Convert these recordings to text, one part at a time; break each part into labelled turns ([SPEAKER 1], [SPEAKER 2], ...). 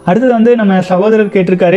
[SPEAKER 1] அடுத்தது வந்து நம்ம சகோதரர் கேட்டிருக்காரு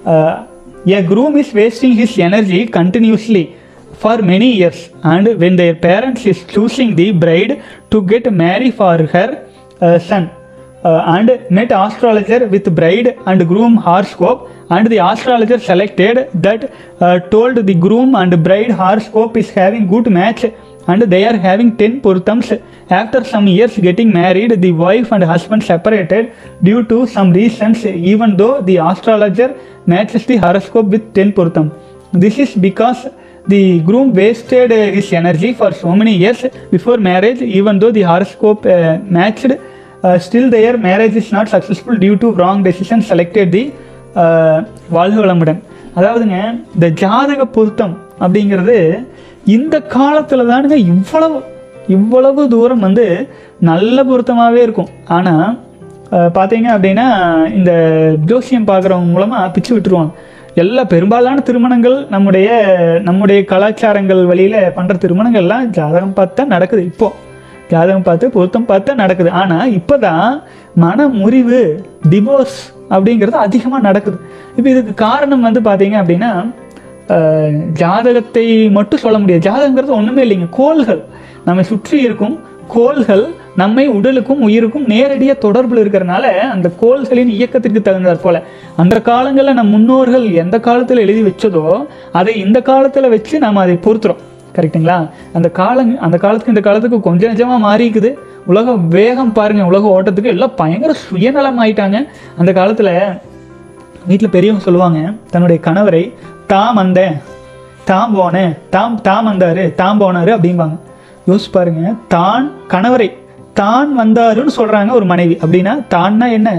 [SPEAKER 1] a groom is wasting his energy continuously for many years and when their parents is choosing the bride to get marry for her son and met astrologer with bride and groom horoscope and the astrologer selected that uh, told the groom and bride horoscope is having good match and they are having 10 பொருத்தம்ஸ் after some years getting married the wife and husband separated due to some reasons even though the astrologer matches the horoscope with 10 பொருத்தம் this is because the groom wasted uh, his energy for so many years before marriage even though the horoscope uh, matched uh, still their marriage is not successful due to wrong decision selected the uh, வாழ்க வளமுடன் அதாவதுங்க இந்த ஜாதக பொருத்தம் அப்படிங்கிறது இந்த காலத்தில் தானுங்க இவ்வளவு இவ்வளவு தூரம் வந்து நல்ல பொருத்தமாகவே இருக்கும் ஆனால் பார்த்தீங்க அப்படின்னா இந்த ஜோசியம் பார்க்குறவங்க மூலமாக பிச்சு விட்டுருவாங்க எல்லா பெரும்பாலான திருமணங்கள் நம்முடைய நம்முடைய கலாச்சாரங்கள் வழியில் பண்ணுற திருமணங்கள்லாம் ஜாதகம் பார்த்தா நடக்குது இப்போ ஜாதகம் பார்த்து பொருத்தம் பார்த்தா நடக்குது ஆனால் இப்போ தான் மன முறிவு டிவோர்ஸ் அப்படிங்கிறது அதிகமாக நடக்குது இப்போ இதுக்கு காரணம் வந்து பார்த்தீங்க அப்படின்னா அஹ், ஜாதகத்தை மட்டும் சொல்ல முடியாது ஜாதகங்கிறது ஒன்றுமே இல்லைங்க கோள்கள் நம்மை சுற்றி இருக்கும் கோள்கள் நம்மை உடலுக்கும் உயிருக்கும் நேரடியாக தொடர்பில் இருக்கிறனால அந்த கோள்களின் இயக்கத்திற்கு தகுந்தாற் போல அந்த காலங்களில் நம் முன்னோர்கள் எந்த காலத்தில் எழுதி வச்சதோ அதை இந்த காலத்தில் வச்சு நாம் அதை பொறுத்துறோம் கரெக்ட்டுங்களா அந்த காலங் அந்த காலத்துக்கு இந்த காலத்துக்கு கொஞ்சம் நிஜமாக மாறிக்குது உலக வேகம் பாருங்க உலக ஓட்டத்துக்கு எல்லாம் பயங்கர சுயநலம் ஆயிட்டாங்க அந்த காலத்தில் வீட்டில் பெரியவங்க சொல்லுவாங்க தன்னுடைய கணவரை தாம் வந்தேன் தாம் போனேன் தாம் தாம் வந்தாரு தாம் போனாரு அப்படிம்பாங்க யோசிச்சு பாருங்க தான் கணவரை தான் வந்தாருன்னு சொல்றாங்க ஒரு மனைவி அப்படின்னா தான்னா என்ன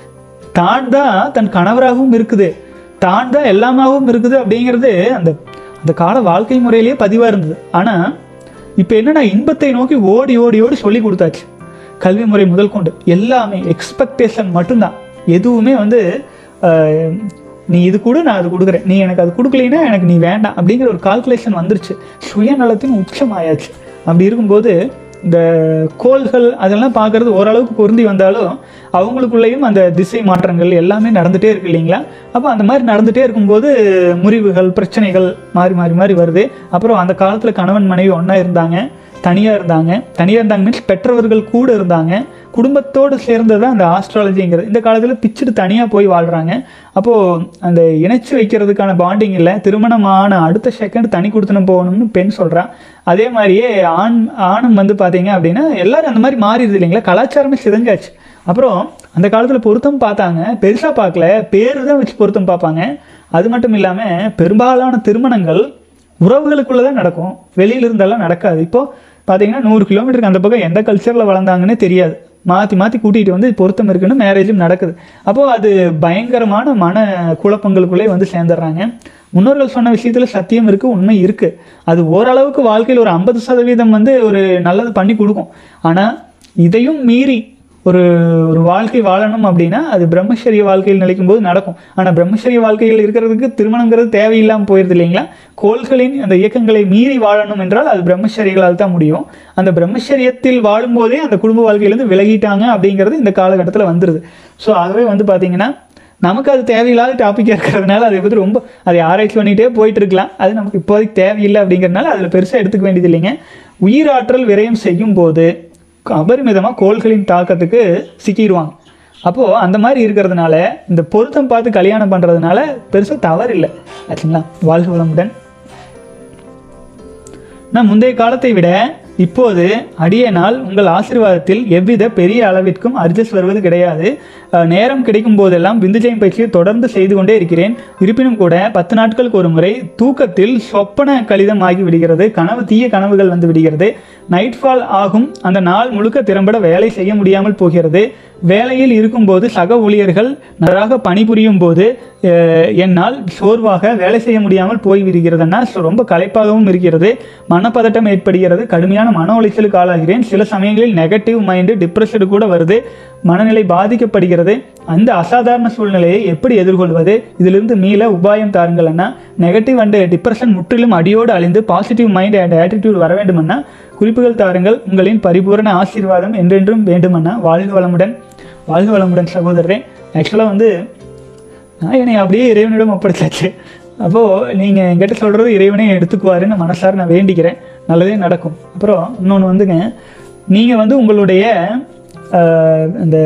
[SPEAKER 1] தான் தான் தன் கணவராகவும் இருக்குது தான் தான் எல்லாமாகவும் இருக்குது அப்படிங்கிறது அந்த அந்த கால வாழ்க்கை முறையிலேயே பதிவாக இருந்தது ஆனால் இப்போ என்னன்னா இன்பத்தை நோக்கி ஓடி ஓடி ஓடி சொல்லி கொடுத்தாச்சு கல்வி முறை முதல் கொண்டு எல்லாமே எக்ஸ்பெக்டேஷன் மட்டும்தான் எதுவுமே வந்து ஆஹ், நீ இது கொடு நான் அது கொடுக்குறேன் நீ எனக்கு அது கொடுக்கலைன்னா எனக்கு நீ வேண்டாம் அப்படிங்கிற ஒரு கால்குலேஷன் வந்துருச்சு சுயநலத்தின் உச்சம் ஆயாச்சு அப்படி இருக்கும்போது இந்த கோள்கள் அதெல்லாம் பார்க்கறது ஓரளவுக்கு பொருந்தி வந்தாலும் அவங்களுக்குள்ளேயும் அந்த திசை மாற்றங்கள் எல்லாமே நடந்துகிட்டே இருக்கு இல்லைங்களா அப்போ அந்த மாதிரி நடந்துகிட்டே இருக்கும்போது முறிவுகள் பிரச்சனைகள் மாறி மாறி மாறி வருது அப்புறம் அந்த காலத்தில் கணவன் மனைவி ஒன்றா இருந்தாங்க தனியாக இருந்தாங்க தனியாக இருந்தாங்க மீன்ஸ் பெற்றவர்கள் கூட இருந்தாங்க குடும்பத்தோடு சேர்ந்தது தான் அந்த ஆஸ்ட்ராலஜிங்கிறது இந்த காலத்தில் பிச்சுட்டு தனியாக போய் வாழ்கிறாங்க அப்போது அந்த இணைச்சு வைக்கிறதுக்கான பாண்டிங் இல்லை திருமணமான அடுத்த செகண்ட் தனி கொடுத்தனம் போகணும்னு பெண் சொல்கிறா அதே மாதிரியே ஆண் ஆணும் வந்து பார்த்தீங்க அப்படின்னா எல்லாரும் அந்த மாதிரி மாறிடுது இல்லைங்களா கலாச்சாரமே சிதைஞ்சாச்சு அப்புறம் அந்த காலத்தில் பொருத்தம் பார்த்தாங்க பெருசாக பார்க்கல பேர் தான் வச்சு பொருத்தம் பார்ப்பாங்க அது மட்டும் இல்லாமல் பெரும்பாலான திருமணங்கள் உறவுகளுக்குள்ளே தான் நடக்கும் வெளியில இருந்தெல்லாம் நடக்காது இப்போ பார்த்தீங்கன்னா நூறு கிலோமீட்டருக்கு அந்த பக்கம் எந்த கல்ச்சரில் வளர்ந்தாங்கன்னே தெரியாது மாற்றி மாற்றி கூட்டிகிட்டு வந்து பொருத்தம் இருக்குன்னு மேரேஜும் நடக்குது அப்போது அது பயங்கரமான மன குழப்பங்களுக்குள்ளே வந்து சேர்ந்துடுறாங்க முன்னோர்கள் சொன்ன விஷயத்தில் சத்தியம் இருக்குது உண்மை இருக்குது அது ஓரளவுக்கு வாழ்க்கையில் ஒரு ஐம்பது சதவீதம் வந்து ஒரு நல்லது பண்ணி கொடுக்கும் ஆனால் இதையும் மீறி ஒரு ஒரு வாழ்க்கை வாழணும் அப்படின்னா அது பிரம்மச்சரிய வாழ்க்கையில் நிலைக்கும் போது நடக்கும் ஆனால் பிரம்மச்சரிய வாழ்க்கையில் இருக்கிறதுக்கு திருமணங்கிறது தேவையில்லாமல் போயிருது இல்லைங்களா கோள்களின் அந்த இயக்கங்களை மீறி வாழணும் என்றால் அது பிரம்மச்சரியங்களால் தான் முடியும் அந்த பிரம்மச்சரியத்தில் வாழும்போதே அந்த குடும்ப வாழ்க்கையிலேருந்து விலகிட்டாங்க அப்படிங்கிறது இந்த காலகட்டத்தில் வந்துடுது ஸோ ஆகவே வந்து பார்த்தீங்கன்னா நமக்கு அது தேவையில்லாத டாப்பிக்காக இருக்கிறதுனால அதை பற்றி ரொம்ப அதை ஆராய்ச்சி பண்ணிகிட்டே போயிட்டு இருக்கலாம் அது நமக்கு இப்போதைக்கு தேவையில்லை அப்படிங்கிறதுனால அதில் பெருசாக எடுத்துக்க வேண்டியது இல்லைங்க உயிராற்றல் விரயம் செய்யும் போது அபரிமிதமாக கோள்களின் தாக்கத்துக்கு சிக்கிடுவாங்க அப்போது அந்த மாதிரி இருக்கிறதுனால இந்த பொருத்தம் பார்த்து கல்யாணம் பண்ணுறதுனால பெருசாக தவறு இல்லை ஆச்சுங்களா வாழ்க வளமுடன் நான் முந்தைய காலத்தை விட இப்போது அடியனால் உங்கள் ஆசீர்வாதத்தில் எவ்வித பெரிய அளவிற்கும் அர்ஜஸ் வருவது கிடையாது அஹ், நேரம் கிடைக்கும் போதெல்லாம் விந்துஜயம் பயிற்சியை தொடர்ந்து செய்து கொண்டே இருக்கிறேன் இருப்பினும் கூட பத்து நாட்களுக்கு ஒரு முறை தூக்கத்தில் சொப்பன கடிதம் ஆகி விடுகிறது கனவு தீய கனவுகள் வந்து விடுகிறது நைட் ஃபால் ஆகும் அந்த நாள் முழுக்க திறம்பட வேலை செய்ய முடியாமல் போகிறது வேலையில் இருக்கும்போது சக ஊழியர்கள் நன்றாக பணிபுரியும் போது அஹ், என்னால் சோர்வாக வேலை செய்ய முடியாமல் போய்விடுகிறதுன்னா so ரொம்ப களைப்பாகவும் இருக்கிறது மனப்பதட்டம் ஏற்படுகிறது கடுமையான மன உளைச்சலுக்கு ஆளாகிறேன் சில சமயங்களில் நெகட்டிவ் மைண்டு டிப்ரெஷன் கூட வருது மனநிலை பாதிக்கப்படுகிறது அந்த அசாதாரண சூழ்நிலையை எப்படி எதிர்கொள்வது இதிலிருந்து மீள உபாயம் தாருங்கள் அண்ணா நெகட்டிவ் அண்ட் டிப்ரெஷன் முற்றிலும் அடியோடு அழிந்து பாசிட்டிவ் மைண்ட் அண்ட் ஆட்டிடியூட் வர வேண்டுமண்ணா குறிப்புகள் தாருங்கள் உங்களின் பரிபூரண ஆசீர்வாதம் என்றென்றும் வேண்டுமண்ணா வாழ்க வளமுடன் வாழ்க வளமுடன் சகோதரரே ஆக்சுவலாக வந்து நான் என்னை அப்படியே இறைவனிடம் ஒப்படைச்சாச்சு அப்போது நீங்கள் என்கிட்ட சொல்கிறது இறைவனே எடுத்துக்குவாருன்னு மனசார நான் வேண்டிக்கிறேன் நல்லதே நடக்கும் அப்புறம் இன்னொன்று வந்துங்க நீங்கள் வந்து உங்களுடைய ஆஹ், இந்த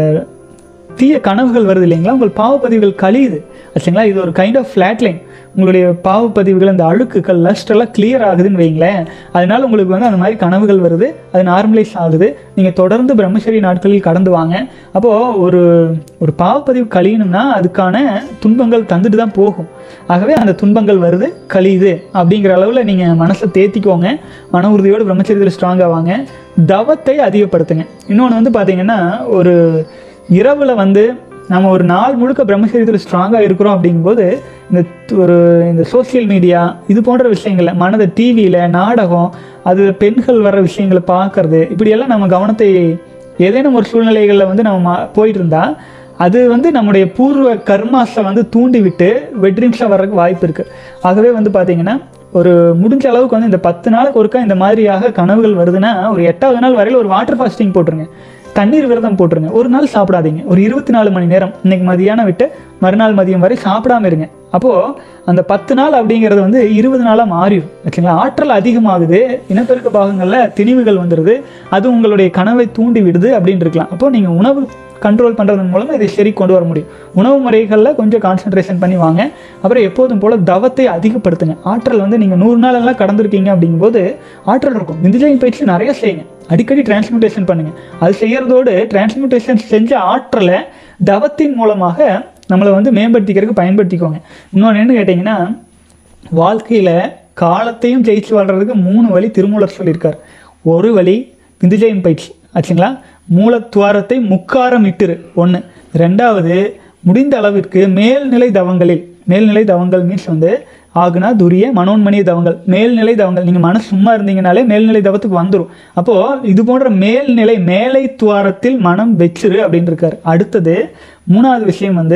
[SPEAKER 1] தீய கனவுகள் வருது இல்லைங்களா உங்கள் பாவப்பதிவுகள் கழியுது ஆச்சுங்களா இது ஒரு கைண்ட் ஆஃப் ஃப்ளாட் லைன் உங்களுடைய பாவப்பதிவுகள் அந்த அழுக்குகள் லஸ்ட் எல்லாம் கிளியர் ஆகுதுன்னு வைங்களேன் அதனால உங்களுக்கு வந்து அந்த மாதிரி கனவுகள் வருது அது நார்மலைஸ் ஆகுது நீங்கள் தொடர்ந்து பிரம்மச்சரிய நாட்களில் கடந்து வாங்க அப்போது ஒரு ஒரு பாவப்பதிவு கழியணும்னா அதுக்கான துன்பங்கள் தந்துட்டு தான் போகும் ஆகவே அந்த துன்பங்கள் வருது கழியுது அப்படிங்கிற அளவில் நீங்கள் மனசை தேத்திக்கோங்க மன உறுதியோடு பிரம்மச்சரியத்தில் ஸ்ட்ராங்காக வாங்க தவத்தை அதிகப்படுத்துங்க இன்னொன்று வந்து பார்த்தீங்கன்னா ஒரு இரவில் வந்து நம்ம ஒரு நாள் முழுக்க பிரம்மச்சரியத்தில் ஸ்ட்ராங்காக இருக்கிறோம் அப்படிங்கும்போது இந்த து- ஒரு இந்த சோஷியல் மீடியா இது போன்ற விஷயங்கள்ல மனதை டிவியில் நாடகம் அது பெண்கள் வர்ற விஷயங்களை பார்க்கறது இப்படியெல்லாம் நம்ம கவனத்தை ஏதேனும் ஒரு சூழ்நிலைகளில் வந்து நம்ம மா- போயிட்டு இருந்தா அது வந்து நம்முடைய பூர்வ கர்மாஸை வந்து தூண்டி விட்டு வெட்ரீம்ஸாக வர்றதுக்கு வாய்ப்பு இருக்குது ஆகவே வந்து பார்த்தீங்கன்னா ஒரு முடிஞ்ச அளவுக்கு வந்து இந்த பத்து நாளுக்கு ஒருக்கா இந்த மாதிரியாக கனவுகள் வருதுன்னா ஒரு எட்டாவது நாள் வரையில் ஒரு வாட்டர் ஃபாஸ்டிங் போட்டுருங்க தண்ணீர் விரதம் போட்டுருங்க ஒரு நாள் சாப்பிடாதீங்க ஒரு இருபத்தி நாலு மணி நேரம் இன்னைக்கு மதியானம் விட்டு மறுநாள் மதியம் வரை சாப்பிடாம இருங்க அப்போது அந்த பத்து நாள் அப்படிங்கிறது வந்து இருபது நாளாக மாறிடும் ஓகேங்களா ஆற்றல் அதிகமாகுது இனப்பெருக்க பாகங்களில் திணிவுகள் வந்துடுது அது உங்களுடைய கனவை தூண்டி விடுது அப்படின்னு இருக்கலாம் அப்போது நீங்கள் உணவு கண்ட்ரோல் பண்ணுறதன் மூலமாக இதை சரி கொண்டு வர முடியும் உணவு முறைகளில் கொஞ்சம் கான்சென்ட்ரேஷன் பண்ணி வாங்க அப்புறம் எப்போதும் போல் தவத்தை அதிகப்படுத்துங்க ஆற்றல் வந்து நீங்கள் நூறு நாள் எல்லாம் கடந்திருக்கீங்க அப்படிங்கும்போது ஆற்றல் இருக்கும் விந்துஜயம் பயிற்சி நிறைய செய்யுங்க அடிக்கடி டிரான்ஸ்மியூட்டேஷன் பண்ணுங்க அது செய்யறதோடு டிரான்ஸ்மியூட்டேஷன் செஞ்ச ஆற்றலை தவத்தின் மூலமாக நம்மளை வந்து மேம்படுத்திக்கிறதுக்கு பயன்படுத்திக்கோங்க இன்னொன்று என்ன கேட்டிங்கன்னா வாழ்க்கையில் காலத்தையும் ஜெயிச்சு வாழ்றதுக்கு மூணு வழி திருமூலர் சொல்லியிருக்கார் ஒரு வழி விந்துஜயம் பயிற்சி ஆச்சுங்களா மூலத்துவாரத்தை முக்காரம் இட்டுரு ஒன்று ரெண்டாவது முடிந்த அளவிற்கு மேல்நிலை தவங்களில் மேல்நிலை தவங்கள் மீன்ஸ் வந்து ஆகுனா துரிய மனோன்மணிய தவங்கள் மேல்நிலை தவங்கள் நீங்கள் மனசு சும்மா இருந்தீங்கனாலே மேல்நிலை தவத்துக்கு வந்துடும் அப்போது இது போன்ற மேல்நிலை மேலை துவாரத்தில் மனம் வச்சிரு அப்படின்னு இருக்கார் அடுத்தது மூணாவது விஷயம் வந்து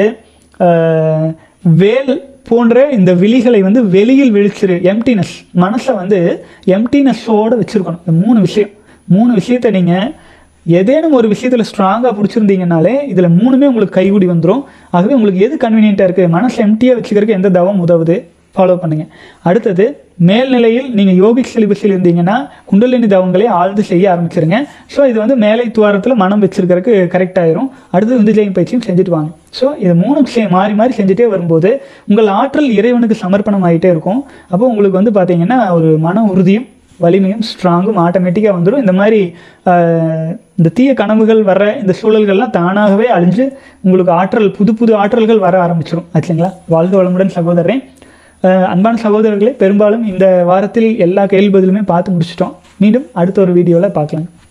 [SPEAKER 1] ஆஹ், வேல் போன்ற இந்த விழிகளை வந்து வெளியில் விழிச்சிரு எம்டினஸ் மனசை வந்து எம்டினஸோடு வச்சுருக்கணும் இந்த மூணு விஷயம் மூணு விஷயத்தை நீங்கள் ஏதேனும் ஒரு விஷயத்தில் ஸ்ட்ராங்காக பிடிச்சிருந்தீங்கனாலே இதில் மூணுமே உங்களுக்கு கைகூடி வந்துடும் ஆகவே உங்களுக்கு எது கன்வீனியண்ட்டாக இருக்குது மனசை எம்டியாக வச்சுக்கிறதுக்கு எந்த தவம் உதவுது ஃபாலோ பண்ணுங்கள் அடுத்தது மேல்நிலையில் நீங்கள் யோகிக் சிலிபஸில் இருந்தீங்கன்னா குண்டலினி தவங்களை ஆழ்ந்து செய்ய ஆரம்பிச்சிருங்க ஸோ இது வந்து மேலை துவாரத்தில் மனம் வச்சிருக்கிறதுக்கு கரெக்ட் ஆயிரும் அடுத்து வந்து ஜெயம் பயிற்சியும் செஞ்சுட்டு வாங்க ஸோ இது மூணும் செ- மாறி மாறி செஞ்சுட்டே வரும்போது உங்கள் ஆற்றல் இறைவனுக்கு சமர்ப்பணம் ஆகிட்டே இருக்கும் அப்போ உங்களுக்கு வந்து பார்த்தீங்கன்னா ஒரு மன உறுதியும் வலிமையும் ஸ்ட்ராங்கும் ஆட்டோமேட்டிக்காக வந்துடும் இந்த மாதிரி ஆஹ், இந்த தீய கனவுகள் வர இந்த சூழல்கள்லாம் தானாகவே அழிஞ்சு உங்களுக்கு ஆற்றல் புது புது ஆற்றல்கள் வர ஆரம்பிச்சிடும் ஆச்சுங்களா வாழ்க வளமுடன் சகோதரன் ஆஹ், அன்பான சகோதரர்களே பெரும்பாலும் இந்த வாரத்தில் எல்லா கேள்வி பதிலுமே பார்த்து முடிச்சிட்டோம் மீண்டும் அடுத்த ஒரு வீடியோவில் பார்க்கலாம்